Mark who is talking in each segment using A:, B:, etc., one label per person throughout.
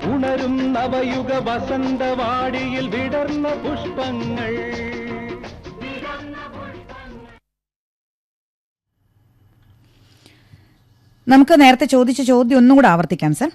A: ഉണരും നവയുഗ വസന്തവാടിയിൽ വിടർന്ന പുഷ്പങ്ങൾ
B: നമുക്ക് നേരത്തെ ചോദിച്ച ചോദ്യം ഒന്നും കൂടെ ആവർത്തിക്കാം സർ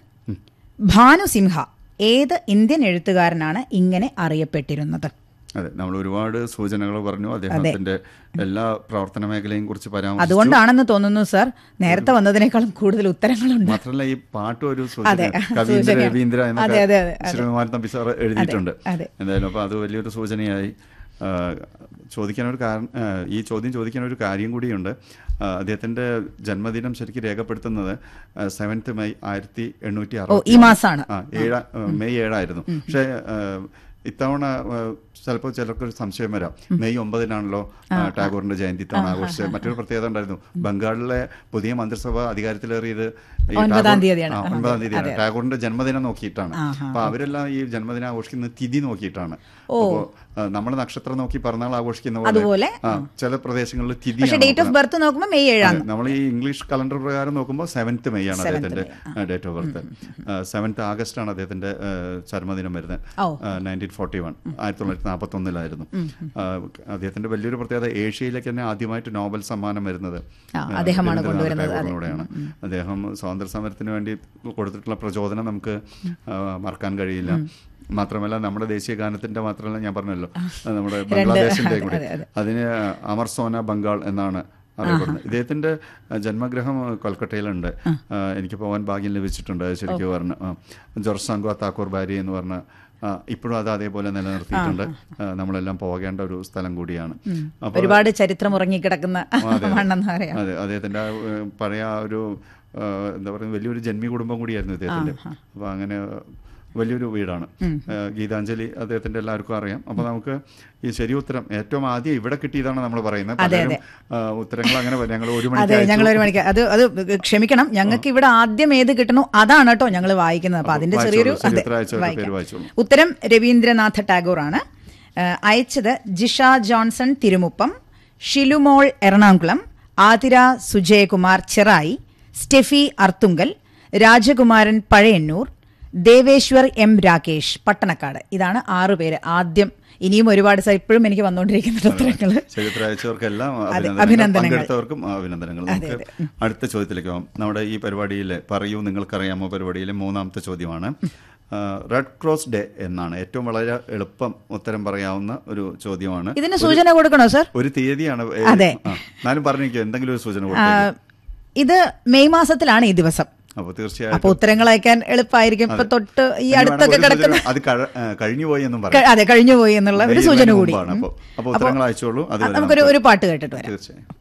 B: ഭാനു സിംഹ ഏത് ഇന്ത്യൻ എഴുത്തുകാരനാണ് ഇങ്ങനെ അറിയപ്പെട്ടിരുന്നത്
C: അതെ നമ്മൾ ഒരുപാട് സൂചനകൾ പറഞ്ഞു അദ്ദേഹത്തിന്റെ എല്ലാ പ്രവർത്തന മേഖലയും കുറിച്ച് പരാമർശിച്ചു
B: അതുകൊണ്ടാണെന്ന് തോന്നുന്നു സർ നേരത്തെ വന്നതിനേക്കാളും കൂടുതൽ ഉത്തരങ്ങളുണ്ട്
C: മാത്രമല്ല ഈ പാട്ട് ഒരു സൂചന
B: അതെ,
C: കവീന്ദ്ര
B: സൂചനയാണ്.
C: രവീന്ദ്ര
B: അതെ,
C: എന്നൊക്കെ
B: അതെ, അതെ, അതെ.
C: ശ്രീകുമാരൻ തമ്പി സാർ എഴുതിയിട്ടുണ്ട്
B: അതെ.
C: എന്തായാലും അപ്പോൾ അത് വലിയൊരു സൂചനയായി ആ, ചോദിക്കാനൊരു കാരണം ആ, ഈ ചോദ്യം ചോദിക്കാൻ ഒരു കാര്യം കൂടിയുണ്ട് ആ, അദ്ദേഹത്തിന്റെ ജന്മദിനം ശരിക്കും രേഖപ്പെടുത്തുന്നത് സെവൻത്ത് മെയ് ആയിരത്തി എണ്ണൂറ്റി
B: ഓ ഈ മാസമാണ്
C: ആ ഏഴാ മെയ് ഏഴായിരുന്നു പക്ഷേ ആ, ഇത്തവണ ആ, ചിലപ്പോൾ ചിലർക്കൊരു സംശയം വരാം മെയ് ഒമ്പതിനാണല്ലോ ആ, ടാഗോറിന്റെ ജയന്തി ഇത്തവണ ആഘോഷിച്ചത് മറ്റൊരു പ്രത്യേകത ഉണ്ടായിരുന്നു ബംഗാളിലെ പുതിയ മന്ത്രിസഭ അധികാരത്തിലേറിയത് ഈ
B: ഒൻപതാം
C: ടാഗോർ-
B: തീയതിയാണ്.
C: ആ,
B: ആ,
C: ഒൻപതാം
B: അതെ,
C: തീയതിയാണ്
B: അതെ.
C: ടാഗോറിന്റെ ജന്മദിനം നോക്കിയിട്ടാണ്
B: ആഹാ.
C: അപ്പൊ അവരെല്ലാം ഈ ജന്മദിനം ആഘോഷിക്കുന്നത് തിഥി നോക്കിയിട്ടാണ് അപ്പോ നമ്മൾ നക്ഷത്രം നോക്കി പിറന്നാൾ ആഘോഷിക്കുന്ന
B: അതുപോലെ,
C: ആ, ചില പ്രദേശങ്ങളിൽ തിഥി
B: പക്ഷെ ഡേറ്റ് ഓഫ് ബർത്ത് നോക്കുമ്പോൾ മെയ് ഏഴാണ്
C: നമ്മൾ ഈ ഇംഗ്ലീഷ് കലണ്ടർ പ്രകാരം നോക്കുമ്പോൾ സെവൻത്ത് മെയ് ആണ് അദ്ദേഹത്തിന്റെ date of birth seventh August ആണ് അദ്ദേഹത്തിന്റെ ആ, ചരമദിനം വരുന്നത്
B: ഓ.
C: നയൻറ്റീൻ ഫോർട്ടി വൺ ആയിരത്തി തൊള്ളായിരത്തി നാൽപ്പത്തി ഒന്നിലായിരുന്നു അദ്ദേഹത്തിന്റെ വലിയൊരു പ്രത്യേകത ഏഷ്യയിലേക്ക് തന്നെ ആദ്യമായിട്ട് നോബൽ സമ്മാനം വരുന്നത്
B: ആ, അദ്ദേഹമാണ്
C: രവീന്ദ്രനാഥ
B: കൊണ്ടുവരുന്നത്, അതെ.
C: ടാഗോറിലൂടെയാണ് അദ്ദേഹം സ്വാതന്ത്ര്യ സമരത്തിന് വേണ്ടി കൊടുത്തിട്ടുള്ള പ്രചോദനം നമുക്ക് ആ, മറക്കാൻ കഴിയില്ല മാത്രമല്ല നമ്മുടെ ദേശീയ ഗാനത്തിന്റെ മാത്രമല്ല ഞാൻ പറഞ്ഞല്ലോ നമ്മുടെ ബംഗ്ലാദേശിന്റെ
B: അതെ,
C: കൂടി
B: അതെ, അതെ.
C: അതിന് അമർ സോന ബംഗാൾ എന്നാണ് അറിയപ്പെടുന്നത് ഇദ്ദേഹത്തിന്റെ ആ, ജന്മഗൃഹം കൊൽക്കട്ടയിലുണ്ട് ആ, എനിക്ക് പോകാൻ ഭാഗ്യം ലഭിച്ചിട്ടുണ്ട് അത് ശരിക്കും പറഞ്ഞു ജോർജ് സാങ്കോ താക്കൂർ ബാരി എന്ന് പറഞ്ഞ ആ, ഇപ്പോഴും അത് അതേപോലെ നിലനിർത്തിയിട്ടുണ്ട് ആ, നമ്മളെല്ലാം പോകേണ്ട ഒരു സ്ഥലം കൂടിയാണ് അപ്പോൾ
B: ഒരുപാട് ചരിത്രം ഉറങ്ങിക്കിടക്കുന്ന മണ്ണെന്ന് പറയാം
C: അതെ അദ്ദേഹത്തിന്റെ ആ, ഏഹ്, പഴയ ആ ഒരു ആ, എന്താ പറയുക വലിയൊരു ജന്മി കുടുംബം കൂടിയായിരുന്നു ഇദ്ദേഹത്തിന്റെ അപ്പൊ അങ്ങനെ വലിയൊരു വീടാണ് ഏഹ്, ഗീതാഞ്ജലി അദ്ദേഹത്തിന്റെ എല്ലാവർക്കും അറിയാം അപ്പൊ നമുക്ക് ഈ ശരി ഉത്തരം ഏറ്റവും ആദ്യം ഇവിടെ കിട്ടിയതാണ് നമ്മൾ പറയുന്നത്
B: അതെ,
C: പലരും ആ, ഉത്തരങ്ങൾ അങ്ങനെ ഞങ്ങൾ ഒരു
B: അതെ
C: മണിക്ക്
B: ഞങ്ങൾ ഒരു
C: അയച്ചു.
B: മണിക്ക് അത് അത് ക്ഷമിക്കണം ഞങ്ങൾക്ക് ഇവിടെ ആദ്യം ഏത് കിട്ടണോ അതാണ് കേട്ടോ ഞങ്ങൾ വായിക്കുന്നത് അപ്പൊ
C: അപ്പൊ
B: അതിന്റെ
C: വായിച്ചോളൂ.
B: ചെറിയൊരു
C: ശരി,
B: അതെ,
C: ഉത്തരം അയച്ചവരുടെ
B: വായിക്കാം.
C: പേര് വായിച്ചോളൂ.
B: ഉത്തരം രവീന്ദ്രനാഥ ടാഗോർ ആണ് ഏഹ്, അയച്ചത് Jisha Johnson Thirumuppam Shilumol Ernakulam Athira Sujayakumar Cherai Steffi Arthunkal Rajakumaran Pazhayannur Deveshwar M Rakesh Pattanakkad ഇതാണ് ആറു പേര് ആദ്യം ഇനിയും ഒരുപാട് സ- ഇപ്പോഴും എനിക്ക് വന്നുകൊണ്ടിരിക്കുന്ന ഉത്തരങ്ങൾ
C: ചരിത്ര അയച്ചവർക്കെല്ലാം
B: അതെ,
C: അഭിനന്ദനങ്ങൾ
B: അഭിനന്ദനങ്ങൾ.
C: പങ്കെടുത്തവർക്കും അഭിനന്ദനങ്ങൾ നമുക്ക് അടുത്ത ചോദ്യത്തിലേക്ക് പോകാം നമ്മുടെ ഈ പരിപാടിയിലെ പറയൂ നിങ്ങൾക്കറിയാമോ പരിപാടിയിലെ മൂന്നാമത്തെ ചോദ്യമാണ് ആ, റെഡ് ക്രോസ് ഡേ എന്നാണ് ഏറ്റവും വളരെ എളുപ്പം ഉത്തരം പറയാവുന്ന ഒരു ചോദ്യമാണ്
B: ഇതിന് സൂചന കൊടുക്കണോ സർ
C: ഒരു തീയതിയാണ് ഏ,
B: അതെ.
C: ആ, എന്നാലും പറഞ്ഞിരിക്കും എന്തെങ്കിലും ഒരു സൂചന
B: ആ,
C: കൊടുത്തേക്ക്
B: ഇത് മെയ് മാസത്തിലാണ് ഈ ദിവസം
C: അപ്പൊ തീർച്ചയായും
B: അപ്പൊ ഉത്തരങ്ങൾ അയക്കാൻ എളുപ്പമായിരിക്കും ഇപ്പൊ തൊട്ട് ഈ അടുത്തൊക്കെ കിടക്കുന്ന
C: അത് കഴി- ആ, കഴിഞ്ഞുപോയി എന്നും
B: ക-
C: പറയാം
B: അതെ കഴിഞ്ഞുപോയി എന്നുള്ള ഒരു
C: മെയ്
B: സൂചന
C: ഇരുപതിന്
B: കൂടി
C: മുമ്പാണ്. അപ്പൊ- അപ്പൊ
B: ഉം.
C: ഉത്തരങ്ങൾ അയച്ചോളൂ. അതുവരെ
B: നമുക്കൊരു
C: നമുക്ക്
B: ഒരു പാട്ട് കേട്ടിട്ട് വരാം
C: തീർച്ചയായും